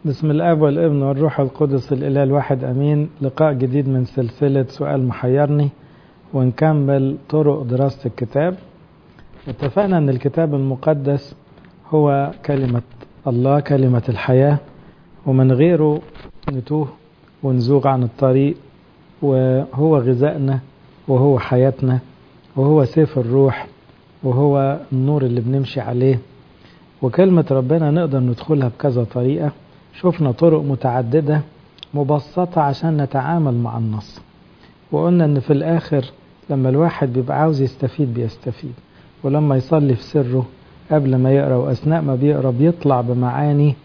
بسم الاب والابن والروح القدس الاله الواحد امين لقاء جديد من سلسله سؤال محيرني ونكمل طرق دراسه الكتاب اتفقنا ان الكتاب المقدس هو كلمه الله كلمه الحياه ومن غيره نتوه ونزوغ عن الطريق وهو غذائنا وهو حياتنا وهو سيف الروح وهو النور اللي بنمشي عليه وكلمة ربنا نقدر ندخلها بكذا طريقة شفنا طرق متعددة مبسطة عشان نتعامل مع النص وقلنا ان في الاخر لما الواحد بيبقى عاوز يستفيد بيستفيد ولما يصلي في سره قبل ما يقرا واثناء ما بيقرا بيطلع بمعاني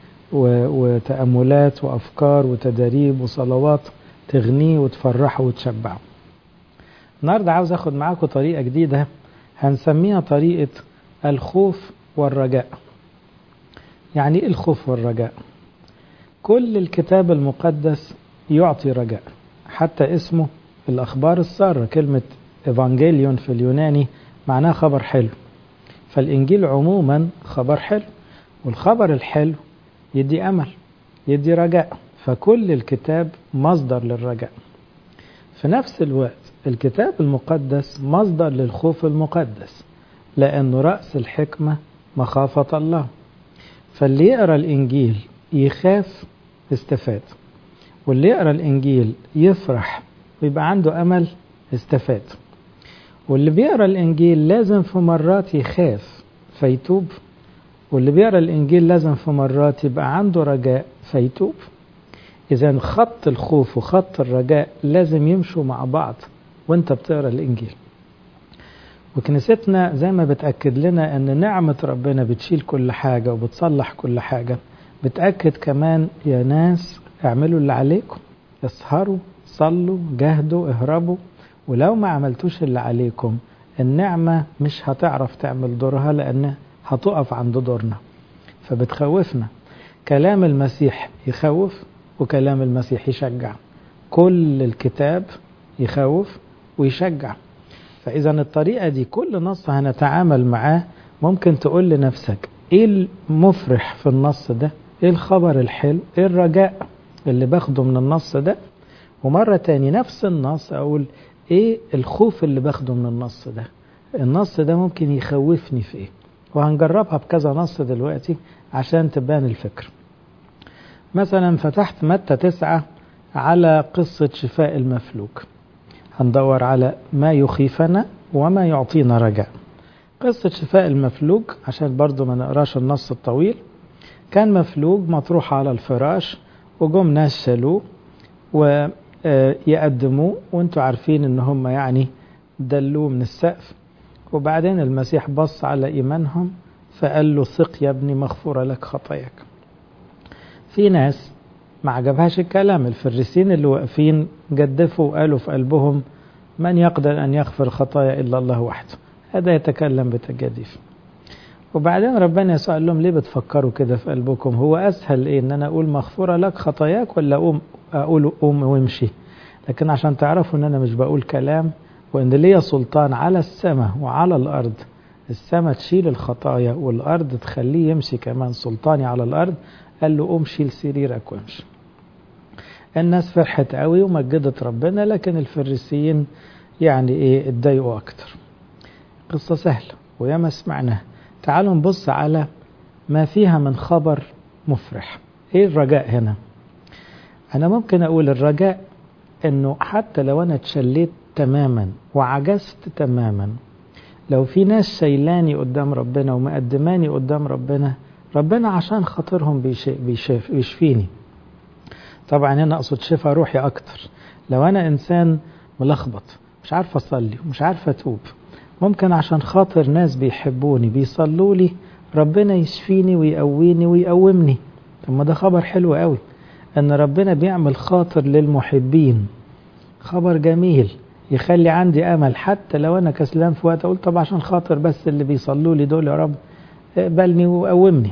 وتاملات وافكار وتداريب وصلوات تغنيه وتفرحه وتشبعه النهارده عاوز اخد معاكم طريقه جديده هنسميها طريقه الخوف والرجاء يعني ايه الخوف والرجاء كل الكتاب المقدس يعطي رجاء حتى اسمه الأخبار السارة كلمة إيفانجيليون في اليوناني معناه خبر حلو فالإنجيل عموما خبر حلو والخبر الحلو يدي أمل يدي رجاء فكل الكتاب مصدر للرجاء في نفس الوقت الكتاب المقدس مصدر للخوف المقدس لأنه رأس الحكمة مخافة الله فاللي يقرأ الإنجيل يخاف استفاد واللي يقرا الانجيل يفرح ويبقى عنده امل استفاد واللي بيقرا الانجيل لازم في مرات يخاف فيتوب واللي بيقرا الانجيل لازم في مرات يبقى عنده رجاء فيتوب اذا خط الخوف وخط الرجاء لازم يمشوا مع بعض وانت بتقرا الانجيل وكنيستنا زي ما بتاكد لنا ان نعمه ربنا بتشيل كل حاجه وبتصلح كل حاجه بتأكد كمان يا ناس اعملوا اللي عليكم اسهروا صلوا جاهدوا اهربوا ولو ما عملتوش اللي عليكم النعمة مش هتعرف تعمل دورها لأن هتقف عند دورنا فبتخوفنا كلام المسيح يخوف وكلام المسيح يشجع كل الكتاب يخوف ويشجع فإذا الطريقة دي كل نص هنتعامل معاه ممكن تقول لنفسك ايه المفرح في النص ده ايه الخبر الحلو ايه الرجاء اللي باخده من النص ده ومرة تاني نفس النص اقول ايه الخوف اللي باخده من النص ده النص ده ممكن يخوفني في ايه وهنجربها بكذا نص دلوقتي عشان تبان الفكر مثلا فتحت متى تسعة على قصة شفاء المفلوج هندور على ما يخيفنا وما يعطينا رجاء قصة شفاء المفلوج عشان برضو ما نقراش النص الطويل كان مفلوج مطروح على الفراش وجم ناس شالوه ويقدموه وانتوا عارفين ان هم يعني دلوه من السقف وبعدين المسيح بص على ايمانهم فقال له ثق يا ابني مغفورة لك خطاياك في ناس ما عجبهاش الكلام الفريسين اللي واقفين جدفوا وقالوا في قلبهم من يقدر ان يغفر الخطايا الا الله وحده هذا يتكلم بتجاديف وبعدين ربنا يسوع قال لهم ليه بتفكروا كده في قلبكم هو اسهل ايه ان انا اقول مغفوره لك خطاياك ولا اقوم اقول قوم وامشي لكن عشان تعرفوا ان انا مش بقول كلام وان ليا سلطان على السماء وعلى الارض السماء تشيل الخطايا والارض تخليه يمشي كمان سلطاني على الارض قال له قوم شيل سريرك وامشي الناس فرحت قوي ومجدت ربنا لكن الفريسيين يعني ايه اتضايقوا اكتر قصة سهلة وياما سمعناها تعالوا نبص على ما فيها من خبر مفرح ايه الرجاء هنا انا ممكن اقول الرجاء انه حتى لو انا اتشليت تماما وعجزت تماما لو في ناس شايلاني قدام ربنا ومقدماني قدام ربنا ربنا عشان خاطرهم بيشفيني طبعا هنا اقصد شفاء روحي اكتر لو انا انسان ملخبط مش عارف اصلي ومش عارف اتوب ممكن عشان خاطر ناس بيحبوني بيصلوا لي ربنا يشفيني ويقويني ويقومني طب ما ده خبر حلو قوي ان ربنا بيعمل خاطر للمحبين خبر جميل يخلي عندي امل حتى لو انا كسلان في وقت اقول طب عشان خاطر بس اللي بيصلوا لي دول يا رب اقبلني وقومني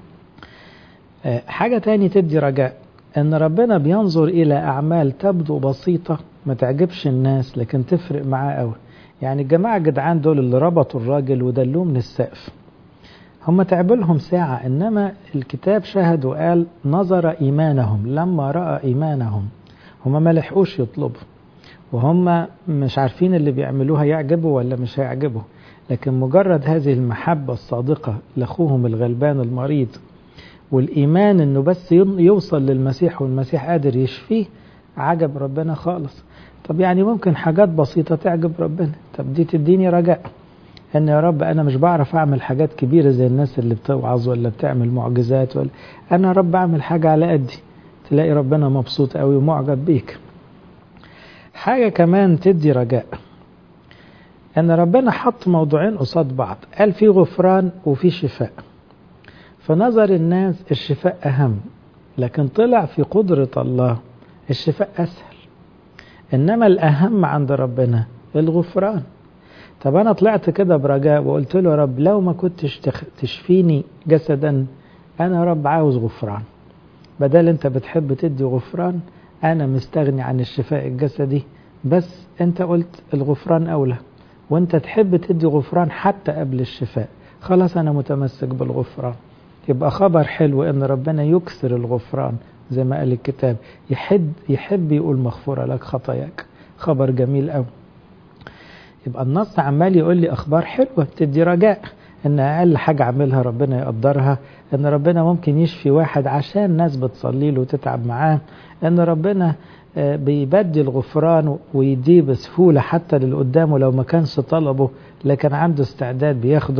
حاجة تاني تدي رجاء ان ربنا بينظر الى اعمال تبدو بسيطة ما تعجبش الناس لكن تفرق معاه قوي يعني الجماعة الجدعان دول اللي ربطوا الراجل ودلوه من السقف هم تعبوا لهم ساعة إنما الكتاب شهد وقال نظر إيمانهم لما رأى إيمانهم هم ما لحقوش يطلبوا وهم مش عارفين اللي بيعملوها يعجبه ولا مش هيعجبه لكن مجرد هذه المحبة الصادقة لأخوهم الغلبان المريض والإيمان إنه بس يوصل للمسيح والمسيح قادر يشفيه عجب ربنا خالص طب يعني ممكن حاجات بسيطة تعجب ربنا طب دي تديني رجاء ان يا رب انا مش بعرف اعمل حاجات كبيرة زي الناس اللي بتوعظ ولا بتعمل معجزات ولا انا يا رب اعمل حاجة على قدي تلاقي ربنا مبسوط قوي ومعجب بيك حاجة كمان تدي رجاء ان ربنا حط موضوعين قصاد بعض قال في غفران وفي شفاء فنظر الناس الشفاء اهم لكن طلع في قدرة الله الشفاء اسهل انما الاهم عند ربنا الغفران طب انا طلعت كده برجاء وقلت له يا رب لو ما كنتش تشفيني جسدا انا يا رب عاوز غفران بدل انت بتحب تدي غفران انا مستغني عن الشفاء الجسدي بس انت قلت الغفران اولى وانت تحب تدي غفران حتى قبل الشفاء خلاص انا متمسك بالغفران يبقى خبر حلو ان ربنا يكسر الغفران زي ما قال الكتاب يحب يحب يقول مغفوره لك خطاياك خبر جميل قوي يبقى النص عمال يقول لي اخبار حلوه بتدي رجاء ان اقل حاجه اعملها ربنا يقدرها ان ربنا ممكن يشفي واحد عشان ناس بتصلي له وتتعب معاه ان ربنا بيبدي الغفران ويديه بسهوله حتى للي قدامه لو ما كانش طلبه لكن عنده استعداد بياخده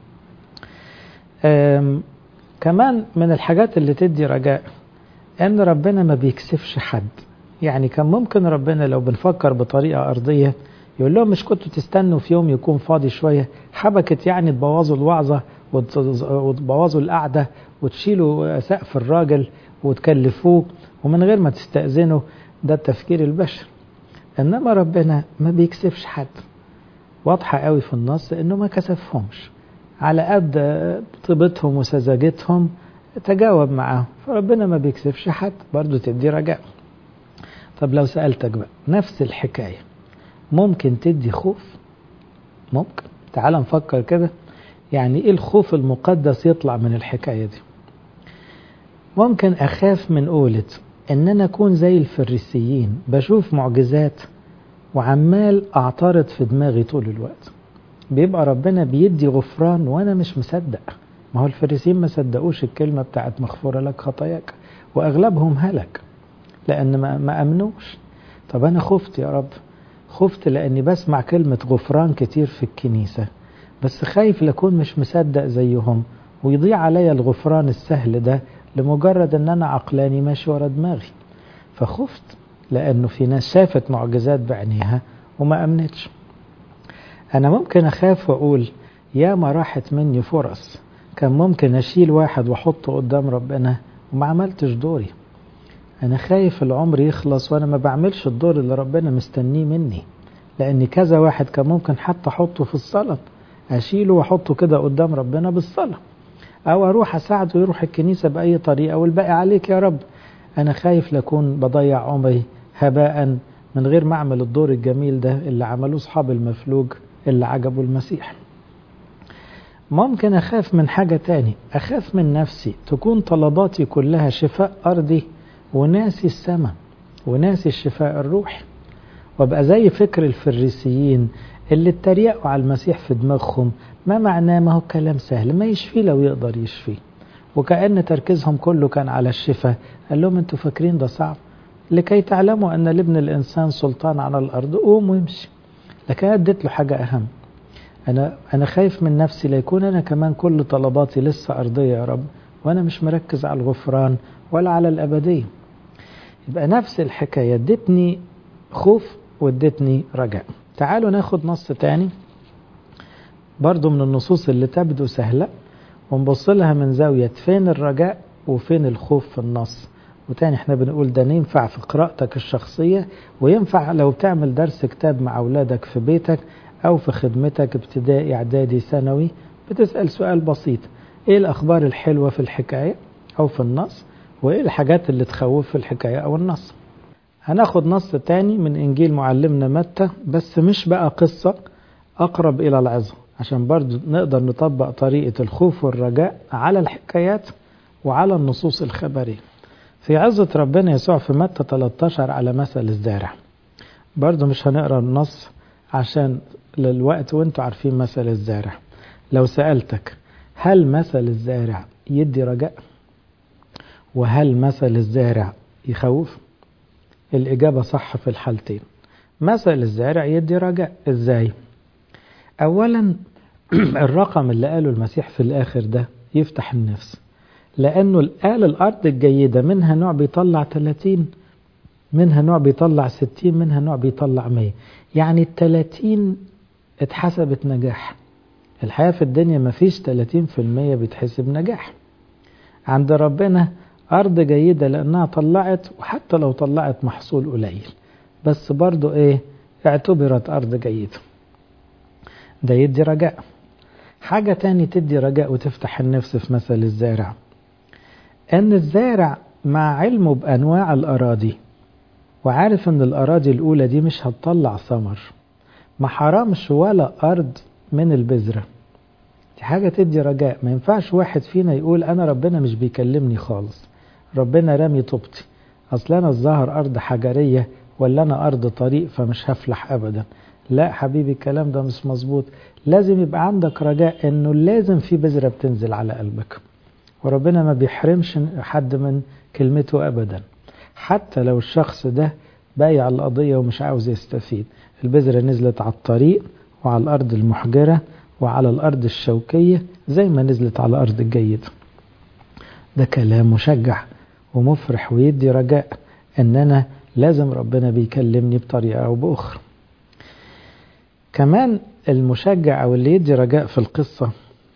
كمان من الحاجات اللي تدي رجاء ان ربنا ما بيكسفش حد يعني كان ممكن ربنا لو بنفكر بطريقه ارضيه يقول لهم مش كنتوا تستنوا في يوم يكون فاضي شوية حبكت يعني تبوظوا الوعظة وتبوظوا القعدة وتشيلوا سقف الراجل وتكلفوه ومن غير ما تستأذنوا ده التفكير البشري إنما ربنا ما بيكسفش حد واضحة قوي في النص إنه ما كسفهمش على قد طيبتهم وسذاجتهم تجاوب معاهم فربنا ما بيكسفش حد برضه تدي رجاء طب لو سألتك بقى نفس الحكايه ممكن تدي خوف ممكن تعال نفكر كده يعني ايه الخوف المقدس يطلع من الحكايه دي ممكن اخاف من قولة ان انا اكون زي الفريسيين بشوف معجزات وعمال اعترض في دماغي طول الوقت بيبقى ربنا بيدي غفران وانا مش مصدق ما هو الفريسيين ما صدقوش الكلمة بتاعت مغفورة لك خطاياك واغلبهم هلك لان ما, ما امنوش طب انا خفت يا رب خفت لاني بسمع كلمة غفران كتير في الكنيسة بس خايف لكون مش مصدق زيهم ويضيع عليا الغفران السهل ده لمجرد ان انا عقلاني ماشي ورا دماغي فخفت لانه في ناس شافت معجزات بعينيها وما امنتش انا ممكن اخاف واقول يا ما راحت مني فرص كان ممكن اشيل واحد واحطه قدام ربنا وما عملتش دوري انا خايف العمر يخلص وانا ما بعملش الدور اللي ربنا مستنيه مني لان كذا واحد كان ممكن حتى احطه في الصلاة اشيله واحطه كده قدام ربنا بالصلاة او اروح اساعده يروح الكنيسة باي طريقة والباقي عليك يا رب انا خايف لكون بضيع عمري هباء من غير ما اعمل الدور الجميل ده اللي عملوه اصحاب المفلوج اللي عجبوا المسيح ممكن اخاف من حاجة تاني اخاف من نفسي تكون طلباتي كلها شفاء ارضي وناسي السماء وناسي الشفاء الروحي وابقى زي فكر الفريسيين اللي اتريقوا على المسيح في دماغهم ما معناه ما هو كلام سهل ما يشفيه لو يقدر يشفيه وكأن تركيزهم كله كان على الشفاء قال لهم انتوا فاكرين ده صعب لكي تعلموا ان لابن الانسان سلطان على الارض قوم وامشي لكن اديت له حاجه اهم انا انا خايف من نفسي ليكون انا كمان كل طلباتي لسه ارضيه يا رب وانا مش مركز على الغفران ولا على الابديه يبقى نفس الحكايه ادتني خوف وادتني رجاء تعالوا ناخد نص تاني برضو من النصوص اللي تبدو سهله ونبص لها من زاويه فين الرجاء وفين الخوف في النص وتاني احنا بنقول ده ينفع في قراءتك الشخصية وينفع لو بتعمل درس كتاب مع أولادك في بيتك أو في خدمتك ابتدائي إعدادي ثانوي بتسأل سؤال بسيط إيه الأخبار الحلوة في الحكاية أو في النص وإيه الحاجات اللي تخوف في الحكاية أو النص هناخد نص تاني من إنجيل معلمنا متى بس مش بقى قصة أقرب إلى العظة عشان برضو نقدر نطبق طريقة الخوف والرجاء على الحكايات وعلى النصوص الخبرية في عزة ربنا يسوع في متى 13 على مثل الزارع برضو مش هنقرأ النص عشان للوقت وانتوا عارفين مثل الزارع لو سألتك هل مثل الزارع يدي رجاء وهل مثل الزارع يخوف الإجابة صح في الحالتين مثل الزارع يدي رجاء ازاي اولا الرقم اللي قاله المسيح في الاخر ده يفتح النفس لانه قال الارض الجيدة منها نوع بيطلع 30 منها نوع بيطلع 60 منها نوع بيطلع 100 يعني ال 30 اتحسبت نجاح الحياة في الدنيا مفيش 30% بيتحسب نجاح عند ربنا أرض جيدة لأنها طلعت وحتى لو طلعت محصول قليل بس برضو إيه اعتبرت أرض جيدة ده يدي رجاء حاجة تاني تدي رجاء وتفتح النفس في مثل الزارع أن الزارع مع علمه بأنواع الأراضي وعارف أن الأراضي الأولى دي مش هتطلع ثمر ما حرامش ولا أرض من البذرة دي حاجة تدي رجاء ما ينفعش واحد فينا يقول أنا ربنا مش بيكلمني خالص ربنا رامي طوبتي أصل أنا الظاهر أرض حجرية ولا أنا أرض طريق فمش هفلح أبدا لا حبيبي الكلام ده مش مظبوط لازم يبقى عندك رجاء أنه لازم في بذرة بتنزل على قلبك وربنا ما بيحرمش حد من كلمته أبدا حتى لو الشخص ده بايع القضية ومش عاوز يستفيد البذرة نزلت على الطريق وعلى الأرض المحجرة وعلى الأرض الشوكية زي ما نزلت على الأرض الجيدة ده كلام مشجع ومفرح ويدي رجاء ان انا لازم ربنا بيكلمني بطريقة او باخرى كمان المشجع او اللي يدي رجاء في القصة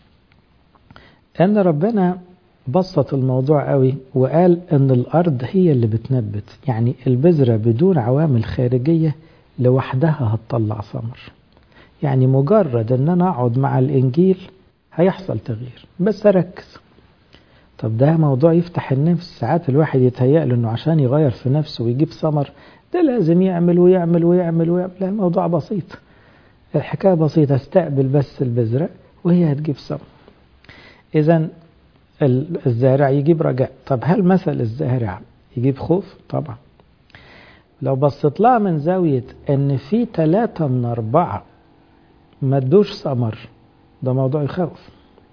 ان ربنا بسط الموضوع قوي وقال ان الارض هي اللي بتنبت يعني البذرة بدون عوامل خارجية لوحدها هتطلع ثمر يعني مجرد ان انا اقعد مع الانجيل هيحصل تغيير بس اركز طب ده موضوع يفتح النفس ساعات الواحد يتهيأ له انه عشان يغير في نفسه ويجيب ثمر ده لازم يعمل ويعمل ويعمل ويعمل لا الموضوع بسيط الحكاية بسيطة استقبل بس البذرة وهي هتجيب ثمر إذا الزارع يجيب رجاء طب هل مثل الزارع يجيب خوف طبعا لو بصيت لها من زاوية ان في ثلاثة من أربعة ما ادوش ثمر ده موضوع يخوف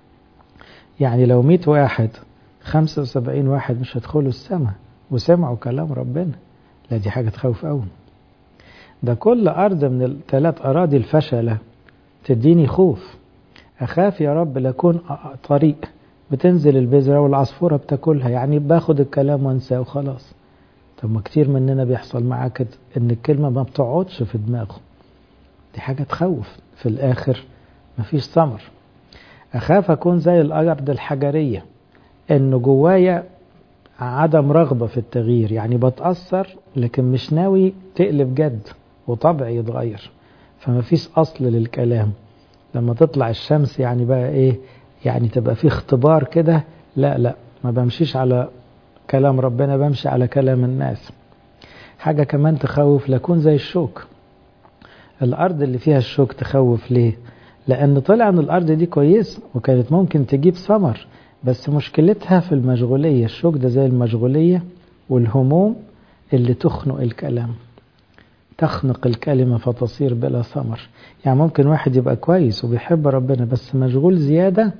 يعني لو مئة واحد خمسة وسبعين واحد مش هيدخلوا السماء وسمعوا كلام ربنا لا دي حاجة تخوف قوي ده كل أرض من الثلاث أراضي الفشلة تديني خوف أخاف يا رب لكون طريق بتنزل البذرة والعصفورة بتاكلها يعني باخد الكلام وانساه وخلاص طب ما كتير مننا بيحصل معاه كده ان الكلمة ما بتقعدش في دماغه دي حاجة تخوف في الآخر مفيش ثمر أخاف أكون زي الأرض الحجرية إنه جوايا عدم رغبة في التغيير يعني بتأثر لكن مش ناوي تقلب جد وطبعي يتغير فمفيش أصل للكلام لما تطلع الشمس يعني بقى إيه يعني تبقى في اختبار كده لا لا ما بمشيش على كلام ربنا بمشي على كلام الناس حاجة كمان تخوف لكون زي الشوك الأرض اللي فيها الشوك تخوف ليه لأن طلع أن الأرض دي كويس وكانت ممكن تجيب ثمر بس مشكلتها في المشغولية الشوك ده زي المشغولية والهموم اللي تخنق الكلام تخنق الكلمة فتصير بلا ثمر يعني ممكن واحد يبقى كويس وبيحب ربنا بس مشغول زيادة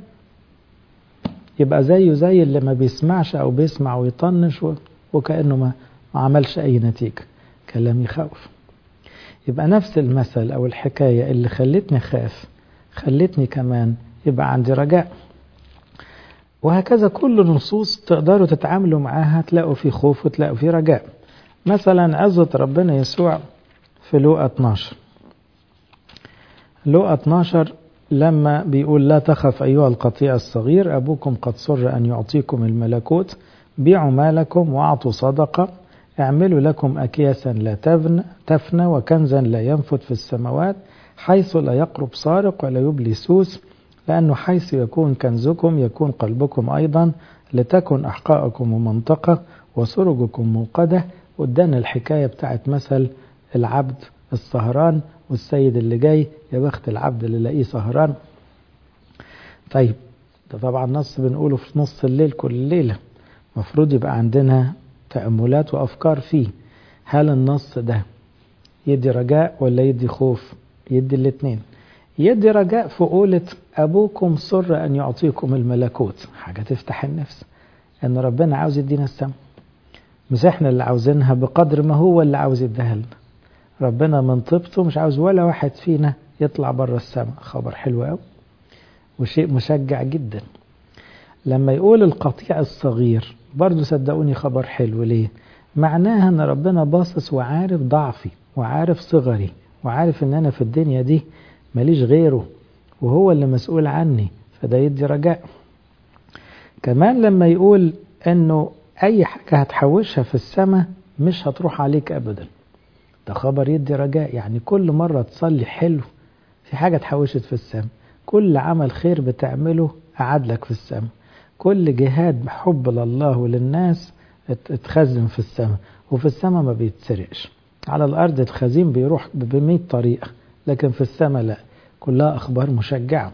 يبقى زيه زي اللي ما بيسمعش أو بيسمع ويطنش وكأنه ما عملش أي نتيجة كلام يخوف يبقى نفس المثل أو الحكاية اللي خلتني خاف خلتني كمان يبقى عندي رجاء وهكذا كل النصوص تقدروا تتعاملوا معاها تلاقوا في خوف وتلاقوا في رجاء مثلا عزة ربنا يسوع في لوقا 12 لوقا 12 لما بيقول لا تخف أيها القطيع الصغير أبوكم قد سر أن يعطيكم الملكوت بيعوا مالكم واعطوا صدقة اعملوا لكم أكياسا لا تفنى, تفنى وكنزا لا ينفت في السماوات حيث لا يقرب سارق ولا يبلي سوس لأنه حيث يكون كنزكم يكون قلبكم أيضا لتكن أحقاءكم منطقة وسرجكم موقدة قدام الحكاية بتاعت مثل العبد السهران والسيد اللي جاي يا بخت العبد اللي لاقيه سهران طيب ده طبعا نص بنقوله في نص الليل كل ليلة مفروض يبقى عندنا تأملات وأفكار فيه هل النص ده يدي رجاء ولا يدي خوف يدي الاثنين يدي رجاء في قولة أبوكم سر أن يعطيكم الملكوت حاجة تفتح النفس أن ربنا عاوز يدينا السماء مش احنا اللي عاوزينها بقدر ما هو اللي عاوز يديها لنا ربنا من طيبته مش عاوز ولا واحد فينا يطلع بره السماء خبر حلو قوي وشيء مشجع جدا لما يقول القطيع الصغير برضو صدقوني خبر حلو ليه معناها ان ربنا باصص وعارف ضعفي وعارف صغري وعارف ان انا في الدنيا دي ماليش غيره وهو اللي مسؤول عني فده يدي رجاء كمان لما يقول انه اي حاجة هتحوشها في السماء مش هتروح عليك ابدا ده خبر يدي رجاء يعني كل مرة تصلي حلو في حاجة اتحوشت في السماء كل عمل خير بتعمله قعد لك في السماء كل جهاد حب لله وللناس اتخزن في السماء وفي السماء ما بيتسرقش على الأرض الخزين بيروح بمئة طريقة لكن في السماء لا كلها أخبار مشجعة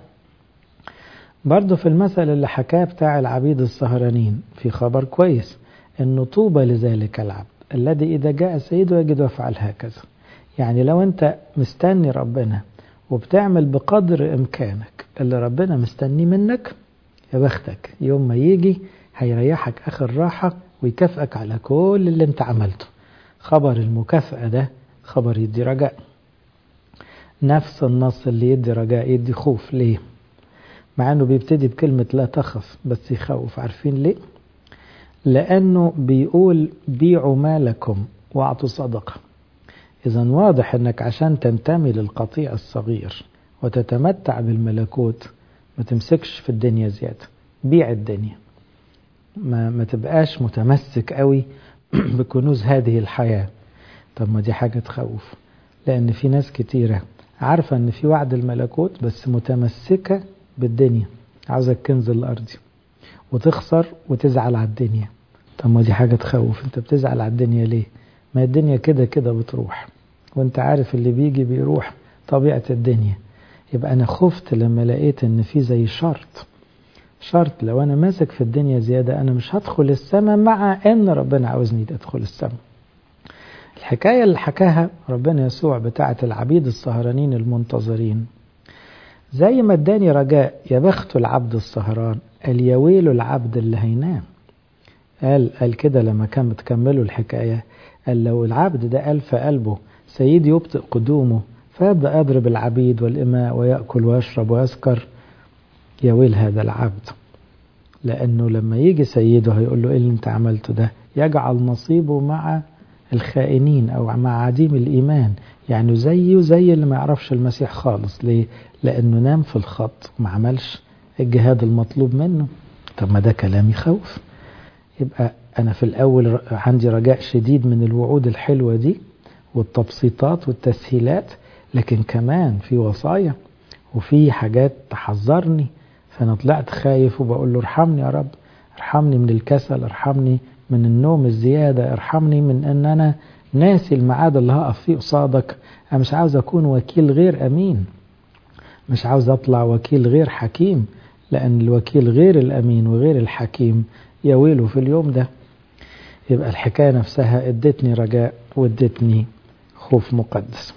برضه في المثل اللي حكاه بتاع العبيد السهرانين في خبر كويس انه طوبى لذلك العبد الذي اذا جاء سيده يجد يفعل هكذا يعني لو انت مستني ربنا وبتعمل بقدر امكانك اللي ربنا مستنيه منك يا بختك يوم ما يجي هيريحك اخر راحة ويكافئك على كل اللي انت عملته خبر المكافأة ده خبر يدي رجاء نفس النص اللي يدي رجاء يدي خوف ليه مع انه بيبتدي بكلمة لا تخف بس يخوف عارفين ليه لانه بيقول بيعوا مالكم واعطوا صدقة اذا واضح انك عشان تنتمي للقطيع الصغير وتتمتع بالملكوت ما تمسكش في الدنيا زيادة بيع الدنيا ما, ما تبقاش متمسك قوي بكنوز هذه الحياة طب ما دي حاجة تخوف لأن في ناس كتيرة عارفة أن في وعد الملكوت بس متمسكة بالدنيا عاوزة الكنز الأرضي وتخسر وتزعل على الدنيا طب ما دي حاجة تخوف انت بتزعل على الدنيا ليه ما الدنيا كده كده بتروح وانت عارف اللي بيجي بيروح طبيعة الدنيا يبقى أنا خفت لما لقيت أن في زي شرط شرط لو أنا ماسك في الدنيا زيادة أنا مش هدخل السماء مع أن ربنا عاوزني أدخل السماء الحكاية اللي حكاها ربنا يسوع بتاعة العبيد السهرانين المنتظرين زي ما اداني رجاء يا بخت العبد السهران قال يا ويل العبد اللي هينام قال قال كده لما كان بتكملوا الحكاية قال لو العبد ده قال في قلبه سيدي يبطئ قدومه فيبدأ يضرب العبيد والإماء ويأكل ويشرب ويسكر يا ويل هذا العبد لأنه لما يجي سيده هيقول له إيه اللي أنت عملته ده يجعل نصيبه مع الخائنين أو مع عديم الإيمان يعني زيه زي اللي ما يعرفش المسيح خالص ليه؟ لأنه نام في الخط وما عملش الجهاد المطلوب منه طب ما ده كلام يخوف يبقى أنا في الأول عندي رجاء شديد من الوعود الحلوة دي والتبسيطات والتسهيلات لكن كمان في وصايا وفي حاجات تحذرني فأنا طلعت خايف وبقول له ارحمني يا رب ارحمني من الكسل ارحمني من النوم الزيادة ارحمني من أن أنا ناسي الميعاد اللي هقف فيه قصادك أنا مش عاوز أكون وكيل غير أمين مش عاوز أطلع وكيل غير حكيم لأن الوكيل غير الأمين وغير الحكيم يا ويله في اليوم ده يبقى الحكاية نفسها ادتني رجاء وادتني خوف مقدس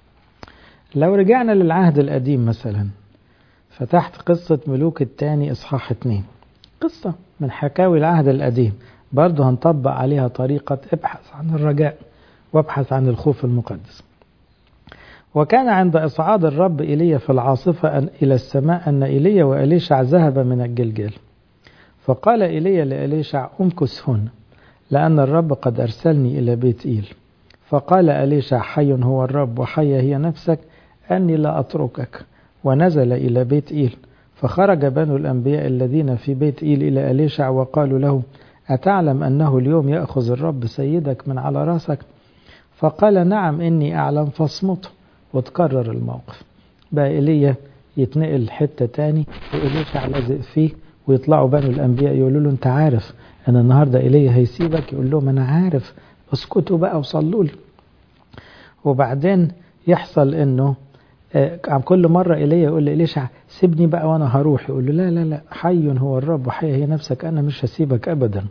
لو رجعنا للعهد القديم مثلا فتحت قصة ملوك الثاني إصحاح اتنين قصة من حكاوي العهد القديم برضه هنطبق عليها طريقة ابحث عن الرجاء وابحث عن الخوف المقدس وكان عند إصعاد الرب إيليا في العاصفة أن إلى السماء أن إيليا وإليشع ذهب من الجلجل فقال إيليا لإليشع أمكث هنا لأن الرب قد أرسلني إلى بيت إيل فقال أليشع حي هو الرب وحي هي نفسك أني لا أتركك ونزل إلى بيت إيل فخرج بنو الأنبياء الذين في بيت إيل إلى أليشع وقالوا له أتعلم أنه اليوم يأخذ الرب سيدك من على راسك فقال نعم إني أعلم فاصمت وتكرر الموقف بقى إيليا يتنقل حتة تاني وإليشع لازق فيه ويطلعوا بنو الأنبياء يقولوا له أنت عارف أن النهاردة إيليا هيسيبك يقول لهم أنا عارف اسكتوا بقى وصلوا لي وبعدين يحصل انه عم كل مرة إليه يقول لإليشع سيبني بقى وأنا هروح يقول له لا لا لا حي هو الرب وحي هي نفسك أنا مش هسيبك أبدا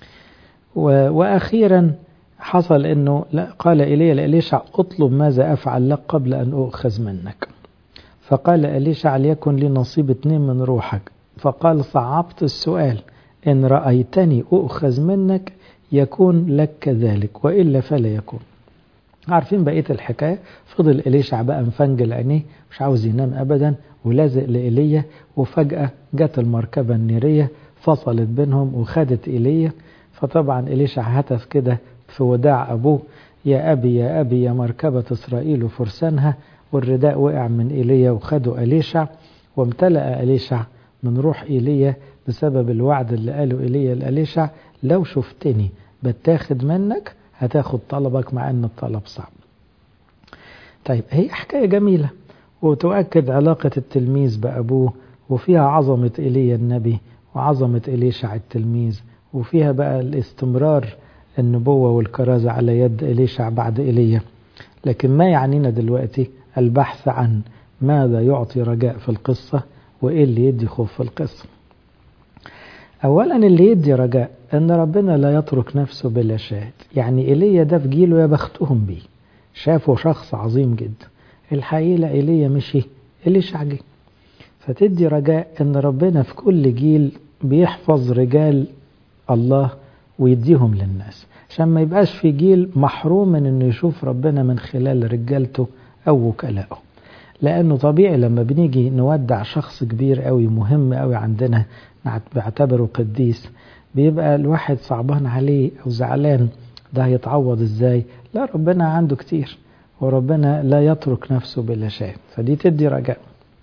وأخيرا حصل أنه لا قال إلي لإليشع اطلب ماذا أفعل لك قبل أن أؤخذ منك فقال إليشع ليكن لي نصيب اتنين من روحك فقال صعبت السؤال إن رأيتني أؤخذ منك يكون لك كذلك وإلا فلا يكون عارفين بقية الحكاية فضل إليشع بقى مفنجل عينيه مش عاوز ينام أبدا ولازق لإيليا وفجأة جت المركبة النيرية فصلت بينهم وخدت إيليا فطبعا إليشع هتف كده في وداع أبوه يا أبي يا أبي يا مركبة إسرائيل وفرسانها والرداء وقع من إيليا وخدوا إليشع وامتلأ إليشع من روح إيليا بسبب الوعد اللي قاله إيليا لإليشع لو شفتني بتاخد منك هتاخد طلبك مع أن الطلب صعب طيب هي حكاية جميلة وتؤكد علاقة التلميذ بأبوه وفيها عظمة إيليا النبي وعظمة إليشع التلميذ وفيها بقى الاستمرار النبوة والكرازة على يد إليشع بعد إيليا لكن ما يعنينا دلوقتي البحث عن ماذا يعطي رجاء في القصة وإيه اللي يدي خوف في القصة أولا اللي يدي رجاء أن ربنا لا يترك نفسه بلا شاهد يعني إيليا ده في جيله يا بختهم بيه شافوا شخص عظيم جدا الحقيقة إيليا مشي إليشع جه فتدي رجاء أن ربنا في كل جيل بيحفظ رجال الله ويديهم للناس عشان ما يبقاش في جيل محروم من انه يشوف ربنا من خلال رجالته او وكلائه لانه طبيعي لما بنيجي نودع شخص كبير قوي مهم قوي عندنا بعتبره قديس بيبقى الواحد صعبان عليه او زعلان ده هيتعوض ازاي لا ربنا عنده كتير وربنا لا يترك نفسه بلا شيء فدي تدي رجاء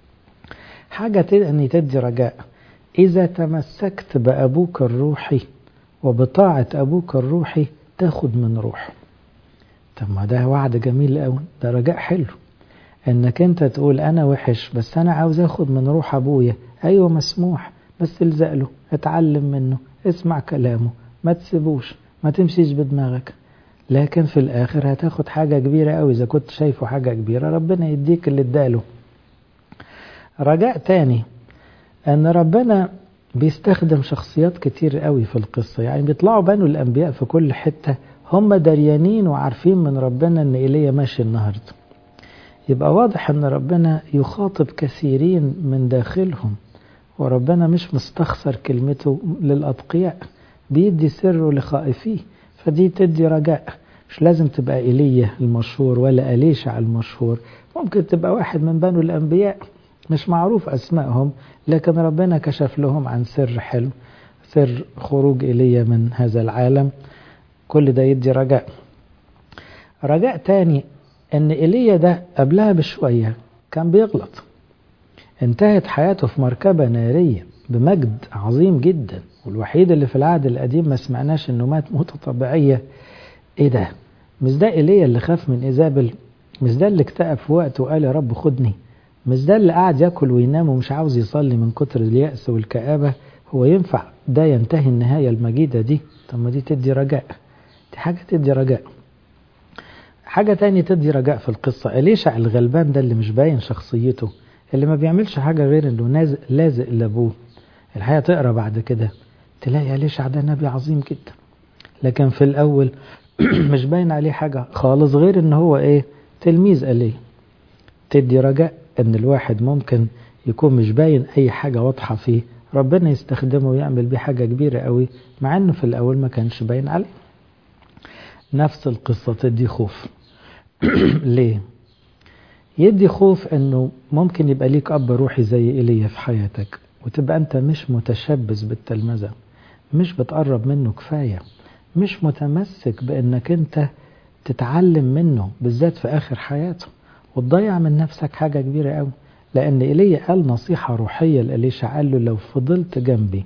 حاجة تاني تدي رجاء إذا تمسكت بأبوك الروحي وبطاعة أبوك الروحي تاخد من روحه طب ما ده وعد جميل قوي ده رجاء حلو انك انت تقول انا وحش بس انا عاوز اخد من روح ابويا ايوه مسموح بس الزق له اتعلم منه اسمع كلامه ما تسيبوش ما تمشيش بدماغك لكن في الاخر هتاخد حاجة كبيرة قوي اذا كنت شايفه حاجة كبيرة ربنا يديك اللي اداله رجاء تاني ان ربنا بيستخدم شخصيات كتير قوي في القصة يعني بيطلعوا بنو الأنبياء في كل حتة هم دريانين وعارفين من ربنا أن إيليا ماشي النهاردة يبقى واضح أن ربنا يخاطب كثيرين من داخلهم وربنا مش مستخسر كلمته للأتقياء بيدي سره لخائفيه فدي تدي رجاء مش لازم تبقى إيليا المشهور ولا أليشع المشهور ممكن تبقى واحد من بنو الأنبياء مش معروف أسمائهم لكن ربنا كشف لهم عن سر حلو سر خروج إيليا من هذا العالم كل ده يدي رجاء رجاء تاني ان إيليا ده قبلها بشوية كان بيغلط انتهت حياته في مركبة نارية بمجد عظيم جدا والوحيد اللي في العهد القديم ما سمعناش انه مات موتة طبيعية ايه ده مش ده إيليا اللي خاف من إيزابل مش ده اللي اكتئب في وقت وقال يا رب خدني مش ده اللي قاعد ياكل وينام ومش عاوز يصلي من كتر اليأس والكآبة هو ينفع ده ينتهي النهاية المجيدة دي طب ما دي تدي رجاء دي حاجة تدي رجاء حاجة تانية تدي رجاء في القصة إليشع الغلبان ده اللي مش باين شخصيته اللي ما بيعملش حاجة غير انه نازق لازق لابوه الحقيقة تقرا بعد كده تلاقي إليشع ده نبي عظيم جدا لكن في الأول مش باين عليه حاجة خالص غير ان هو ايه تلميذ إليه تدي رجاء ان الواحد ممكن يكون مش باين اي حاجة واضحة فيه ربنا يستخدمه ويعمل بيه حاجة كبيرة قوي مع انه في الاول ما كانش باين عليه نفس القصة تدي خوف ليه يدي خوف انه ممكن يبقى ليك اب روحي زي ايليا في حياتك وتبقى انت مش متشبث بالتلمذة مش بتقرب منه كفاية مش متمسك بانك انت تتعلم منه بالذات في اخر حياته وتضيع من نفسك حاجة كبيرة قوي لأن إيليا قال نصيحة روحية لإليشع قال له لو فضلت جنبي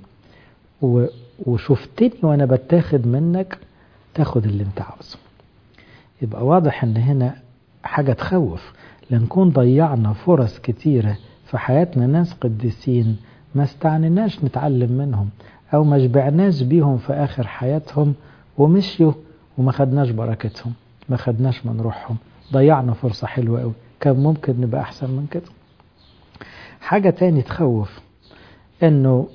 وشفتني وأنا بتاخد منك تاخد اللي أنت عاوزه يبقى واضح إن هنا حاجة تخوف لنكون ضيعنا فرص كتيرة في حياتنا ناس قديسين ما استعنناش نتعلم منهم أو ما شبعناش بيهم في آخر حياتهم ومشيوا وما خدناش بركتهم ما خدناش من روحهم ضيعنا فرصة حلوة قوي كان ممكن نبقى أحسن من كده حاجة تاني تخوف انه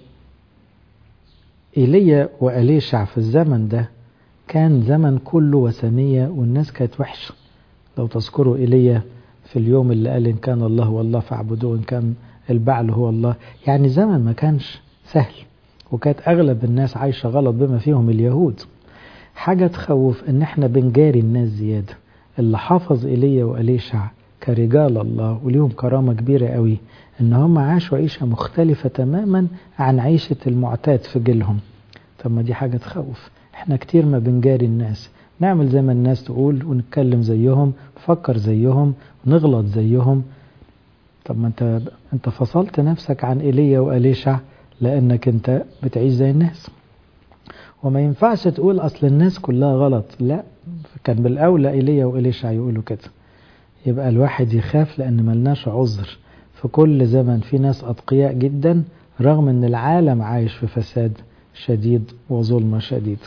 ايليا وأليشع في الزمن ده كان زمن كله وثنية والناس كانت وحشة لو تذكروا إيليا في اليوم اللي قال إن كان الله هو الله فاعبدوه إن كان البعل هو الله يعني زمن ما كانش سهل وكانت أغلب الناس عايشة غلط بما فيهم اليهود حاجة تخوف إن إحنا بنجاري الناس زيادة اللي حافظ إيليا وأليشع كرجال الله وليهم كرامة كبيرة قوي إن هم عاشوا عيشة مختلفة تماما عن عيشة المعتاد في جيلهم طب ما دي حاجة تخوف إحنا كتير ما بنجاري الناس نعمل زي ما الناس تقول ونتكلم زيهم نفكر زيهم ونغلط زيهم طب ما انت انت فصلت نفسك عن ايليا واليشع لانك انت بتعيش زي الناس وما ينفعش تقول اصل الناس كلها غلط لا كان بالاولى ايليا واليشع يقولوا كده يبقى الواحد يخاف لان ملناش عذر في كل زمن في ناس اتقياء جدا رغم ان العالم عايش في فساد شديد وظلمه شديد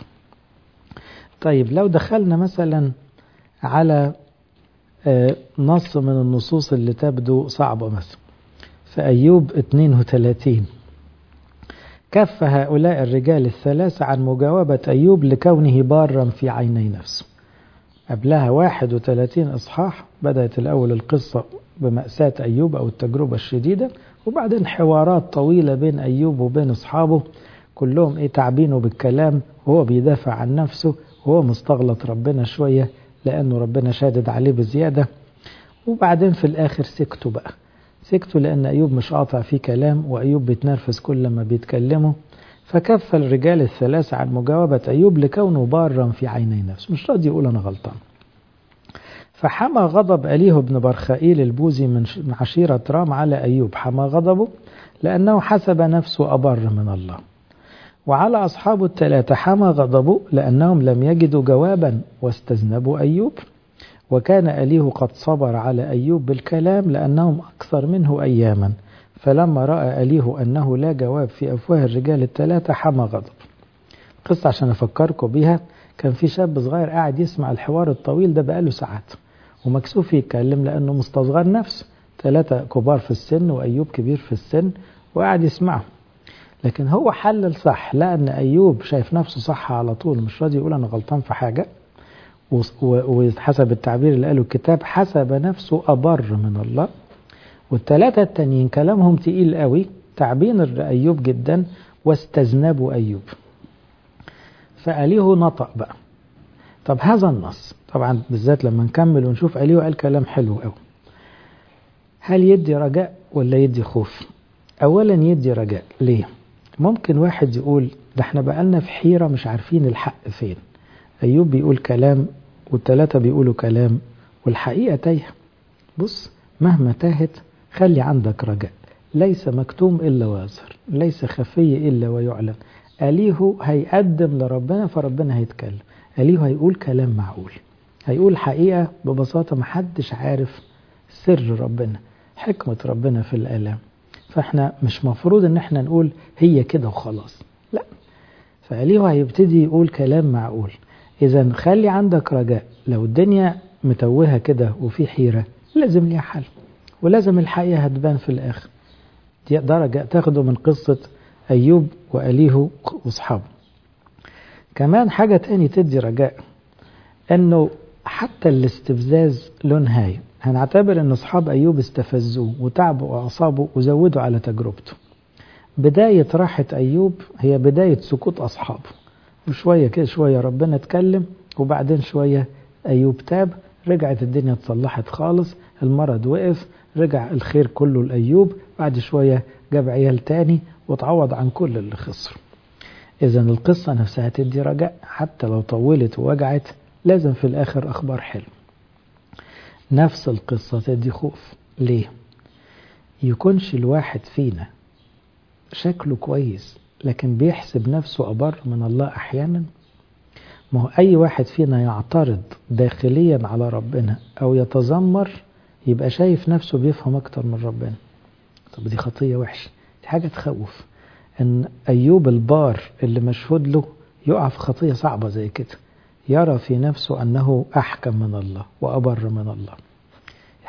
طيب لو دخلنا مثلا على نص من النصوص اللي تبدو صعبة مثلا في أيوب 32 كف هؤلاء الرجال الثلاثة عن مجاوبة أيوب لكونه بارا في عيني نفسه قبلها 31 إصحاح بدأت الأول القصة بمأساة أيوب أو التجربة الشديدة وبعدين حوارات طويلة بين أيوب وبين أصحابه كلهم إيه تعبينه بالكلام وهو بيدافع عن نفسه وهو مستغلط ربنا شوية لأنه ربنا شادد عليه بزيادة وبعدين في الآخر سكتوا بقى سكتوا لأن أيوب مش قاطع فيه كلام وأيوب بيتنرفز كل ما بيتكلموا فكف الرجال الثلاثة عن مجاوبة أيوب لكونه بارا في عيني نفسه مش راضي يقول أنا غلطان فحمى غضب أليه بن برخائيل البوزي من عشيرة رام على أيوب حمى غضبه لأنه حسب نفسه أبر من الله وعلى أصحابه الثلاثة حمى غضبه لأنهم لم يجدوا جوابا واستذنبوا أيوب وكان أليه قد صبر على أيوب بالكلام لأنهم أكثر منه أياما فلما رأى أليه أنه لا جواب في أفواه الرجال الثلاثة حمى غضب قصة عشان أفكركم بيها كان في شاب صغير قاعد يسمع الحوار الطويل ده بقاله ساعات ومكسوف يتكلم لأنه مستصغر نفسه ثلاثة كبار في السن وأيوب كبير في السن وقاعد يسمعه لكن هو حلل صح لأن أيوب شايف نفسه صح على طول مش راضي يقول أنا غلطان في حاجة وحسب التعبير اللي قاله الكتاب حسب نفسه أبر من الله والثلاثة التانيين كلامهم تقيل قوي تعبين أيوب جدا واستذنبوا أيوب فأليه نطق بقى طب هذا النص طبعا بالذات لما نكمل ونشوف أليه قال كلام حلو قوي هل يدي رجاء ولا يدي خوف أولا يدي رجاء ليه ممكن واحد يقول ده احنا بقالنا في حيرة مش عارفين الحق فين أيوب بيقول كلام والتلاتة بيقولوا كلام والحقيقة تايهة بص مهما تاهت خلي عندك رجاء ليس مكتوم إلا واظهر ليس خفي إلا ويعلن أليه هيقدم لربنا فربنا هيتكلم أليه هيقول كلام معقول هيقول حقيقة ببساطة محدش عارف سر ربنا حكمة ربنا في الآلام فاحنا مش مفروض ان احنا نقول هي كده وخلاص لا فأليه هيبتدي يقول كلام معقول اذا خلي عندك رجاء لو الدنيا متوهة كده وفي حيرة لازم ليها حل ولازم الحقيقة هتبان في الآخر دي درجة تاخده من قصة أيوب وأليه وأصحابه كمان حاجة تاني تدي رجاء أنه حتى الاستفزاز له نهاية هنعتبر أن أصحاب أيوب استفزوه وتعبوا أعصابه وزودوا على تجربته بداية راحة أيوب هي بداية سكوت أصحابه وشوية كده شوية ربنا اتكلم وبعدين شوية أيوب تاب رجعت الدنيا اتصلحت خالص المرض وقف رجع الخير كله لأيوب بعد شوية جاب عيال تاني وتعوض عن كل اللي خسره إذا القصة نفسها تدي رجاء حتى لو طولت ووجعت لازم في الآخر أخبار حلو نفس القصة تدي خوف ليه؟ يكونش الواحد فينا شكله كويس لكن بيحسب نفسه أبر من الله أحيانا ما هو أي واحد فينا يعترض داخليا على ربنا أو يتذمر يبقى شايف نفسه بيفهم أكتر من ربنا طب دي خطية وحشة دي حاجة تخوف أن أيوب البار اللي مشهود له يقع في خطية صعبة زي كده يرى في نفسه أنه أحكم من الله وأبر من الله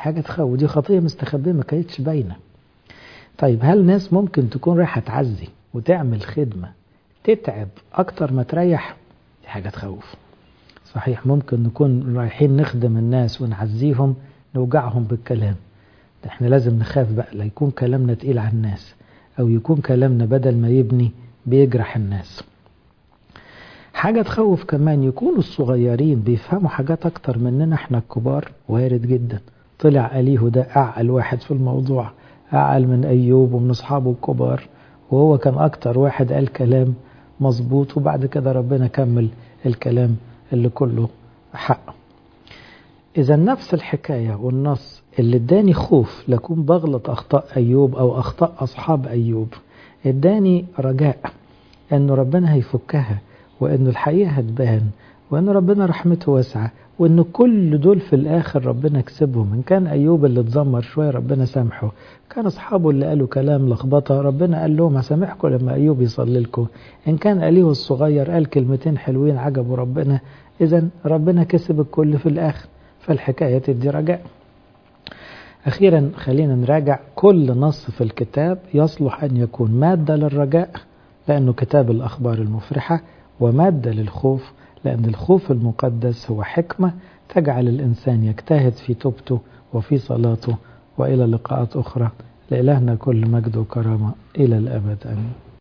حاجة تخوف دي خطية مستخبية ما كانتش باينة طيب هل ناس ممكن تكون رايحة تعزي وتعمل خدمة تتعب أكتر ما تريح دي حاجة تخوف صحيح ممكن نكون رايحين نخدم الناس ونعزيهم نوجعهم بالكلام ده احنا لازم نخاف بقى لا يكون كلامنا تقيل على الناس أو يكون كلامنا بدل ما يبني بيجرح الناس حاجة تخوف كمان يكونوا الصغيرين بيفهموا حاجات أكتر مننا احنا الكبار وارد جدا طلع أليه ده أعقل واحد في الموضوع أعقل من أيوب ومن أصحابه الكبار وهو كان أكتر واحد قال كلام مظبوط وبعد كده ربنا كمل الكلام اللي كله حق إذا نفس الحكاية والنص اللي اداني خوف لكون بغلط أخطاء أيوب أو أخطاء أصحاب أيوب اداني رجاء أنه ربنا هيفكها وأنه الحقيقة هتبان وأن ربنا رحمته واسعة وأن كل دول في الآخر ربنا كسبهم إن كان أيوب اللي اتذمر شوية ربنا سامحه كان أصحابه اللي قالوا كلام لخبطة ربنا قال لهم هسامحكم لما أيوب يصلي لكم إن كان أليه الصغير قال كلمتين حلوين عجبوا ربنا إذا ربنا كسب الكل في الآخر فالحكاية تدي رجاء أخيرا خلينا نراجع كل نص في الكتاب يصلح أن يكون مادة للرجاء لأنه كتاب الأخبار المفرحة ومادة للخوف لأن الخوف المقدس هو حكمة تجعل الإنسان يجتهد في توبته وفي صلاته وإلى لقاءات أخرى لإلهنا كل مجد وكرامة إلى الأبد آمين